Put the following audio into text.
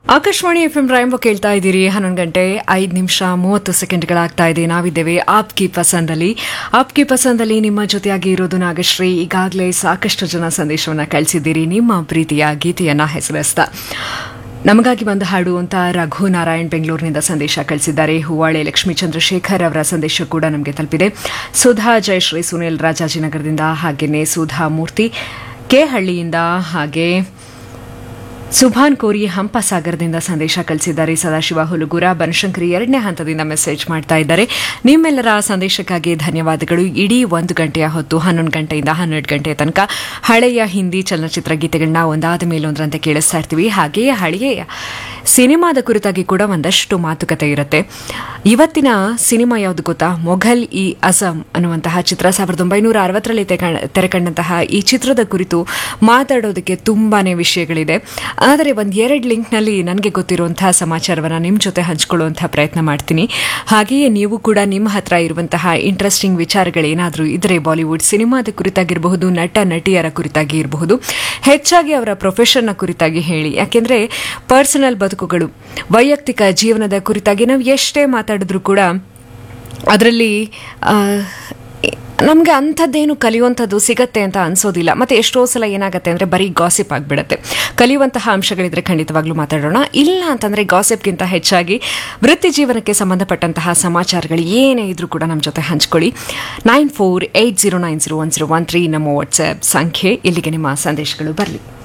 Akashvani F M ರಾಯಂಬ ಕೇಳ್ತಾ ಇದ್ದೀರಿ ಹನ್ನೊಂದು ಗಂಟೆ ಐದು ನಿಮಿಷ ಮೂವತ್ತು ಸೆಕೆಂಡ್ಗಳಾಗ್ತಾ ಇದೆ ನಾವಿದ್ದೇವೆ ಆಪ್ಕಿ ಪಸಂದಲ್ಲಿ ಆಪ್ಕಿ ಪಸಂದಲ್ಲಿ ನಿಮ್ಮ ಜೊತೆಯಾಗಿ ಇರೋದು ನಾಗಶ್ರೀ ಈಗಾಗಲೇ ಸಾಕಷ್ಟು ಜನ ಸಂದೇಶವನ್ನು ಕಳಿಸಿದ್ದೀರಿ ನಿಮ್ಮ ಪ್ರೀತಿಯ ಗೀತೆಯನ್ನ ಹೆಸರಿಸ್ತಾ ನಮಗಾಗಿ ಬಂದು ಹಾಡು ಅಂತ ರಘು ನಾರಾಯಣ್ ಬೆಂಗಳೂರಿನಿಂದ ಸಂದೇಶ ಕಳಿಸಿದ್ದಾರೆ ಹೂವಾಳೆ ಲಕ್ಷ್ಮೀ ಚಂದ್ರಶೇಖರ್ ಅವರ ಸಂದೇಶ ಕೂಡ ನಮಗೆ ತಲುಪಿದೆ ಸುಧಾ ಜಯಶ್ರೀ ಸುನಿಲ್ ರಾಜಾಜಿನಗರದಿಂದ ಹಾಗೆಯೇ ಸುಧಾ ಮೂರ್ತಿ ಕೆ ಹಳ್ಳಿಯಿಂದ ಹಾಗೆ ಸುಭಾನ್ ಕೋರಿ ಹಂಪಸಾಗರದಿಂದ ಸಂದೇಶ ಕಳಿಸಿದ್ದಾರೆ ಸದಾಶಿವ ಹುಲುಗುರ ಬನಶಂಕರಿ ಎರಡನೇ ಹಂತದಿಂದ ಮೆಸೇಜ್ ಮಾಡ್ತಾ ಇದ್ದಾರೆ ನಿಮ್ಮೆಲ್ಲರ ಸಂದೇಶಕ್ಕಾಗಿ ಧನ್ಯವಾದಗಳು ಇಡೀ ಒಂದು ಗಂಟೆಯ ಹೊತ್ತು ಹನ್ನೊಂದು ಗಂಟೆಯಿಂದ ಹನ್ನೆರಡು ಗಂಟೆಯ ತನಕ ಹಳೆಯ ಹಿಂದಿ ಚಲನಚಿತ್ರ ಗೀತೆಗಳನ್ನ ಒಂದಾದ ಮೇಲೊಂದರಂತೆ ಕೇಳಿಸ್ತಾ ಇರ್ತೀವಿ ಹಾಗೆಯೇ ಹಳೆಯ ಸಿನಿಮಾದ ಕುರಿತಾಗಿ ಕೂಡ ಒಂದಷ್ಟು ಮಾತುಕತೆ ಇರುತ್ತೆ ಇವತ್ತಿನ ಸಿನಿಮಾ ಯಾವುದು ಗೊತ್ತಾ ಮೊಘಲ್ ಇ ಅಜಂ ಅನ್ನುವಂತಹ ಚಿತ್ರ ಸಾವಿರದ ಒಂಬೈನೂರ ಅರವತ್ತರಲ್ಲಿ ತೆರೆಕಂಡಂತಹ ಈ ಚಿತ್ರದ ಕುರಿತು ಮಾತಾಡೋದಕ್ಕೆ ತುಂಬಾನೇ ವಿಷಯಗಳಿದೆ ಆದರೆ ಒಂದು ಎರಡು ಲಿಂಕ್ನಲ್ಲಿ ನನಗೆ ಗೊತ್ತಿರುವಂತಹ ಸಮಾಚಾರವನ್ನು ನಿಮ್ಮ ಜೊತೆ ಹಂಚಿಕೊಳ್ಳುವಂತಹ ಪ್ರಯತ್ನ ಮಾಡ್ತೀನಿ ಹಾಗೆಯೇ ನೀವು ಕೂಡ ನಿಮ್ಮ ಹತ್ರ ಇರುವಂತಹ ಇಂಟ್ರೆಸ್ಟಿಂಗ್ ವಿಚಾರಗಳೇನಾದರೂ ಇದ್ರೆ ಬಾಲಿವುಡ್ ಸಿನಿಮಾದ ಕುರಿತಾಗಿರಬಹುದು ನಟ ನಟಿಯರ ಕುರಿತಾಗಿ ಇರಬಹುದು ಹೆಚ್ಚಾಗಿ ಅವರ ಪ್ರೊಫೆಷನ್ನ ಕುರಿತಾಗಿ ಹೇಳಿ ಯಾಕೆಂದ್ರೆ ಪರ್ಸನಲ್ ಬದುಕುಗಳು ವೈಯಕ್ತಿಕ ಜೀವನದ ಕುರಿತಾಗಿ ನಾವು ಎಷ್ಟೇ ಮಾತಾಡಿದ್ರೂ ಕೂಡ ಅದರಲ್ಲಿ ನಮಗೆ ಅಂಥದ್ದೇನು ಕಲಿಯುವಂಥದ್ದು ಸಿಗತ್ತೆ ಅಂತ ಅನ್ಸೋದಿಲ್ಲ ಮತ್ತೆ ಎಷ್ಟೋ ಸಲ ಏನಾಗುತ್ತೆ ಅಂದರೆ ಬರೀ ಗಾಸಿಪ್ ಆಗಿಬಿಡುತ್ತೆ ಕಲಿಯುವಂತಹ ಅಂಶಗಳಿದ್ರೆ ಖಂಡಿತವಾಗ್ಲೂ ಮಾತಾಡೋಣ ಇಲ್ಲ ಅಂತಂದರೆ ಗಾಸಿಪ್ಗಿಂತ ಹೆಚ್ಚಾಗಿ ವೃತ್ತಿ ಜೀವನಕ್ಕೆ ಸಂಬಂಧಪಟ್ಟಂತಹ ಸಮಾಚಾರಗಳು ಏನೇ ಇದ್ರೂ ಕೂಡ ನಮ್ಮ ಜೊತೆ ಹಂಚ್ಕೊಳ್ಳಿ nine four eight zero nine zero one zero one three ನಮ್ಮ ವಾಟ್ಸ್ಆ್ಯಪ್ ಸಂಖ್ಯೆ ಇಲ್ಲಿಗೆ ನಿಮ್ಮ ಸಂದೇಶಗಳು ಬರಲಿ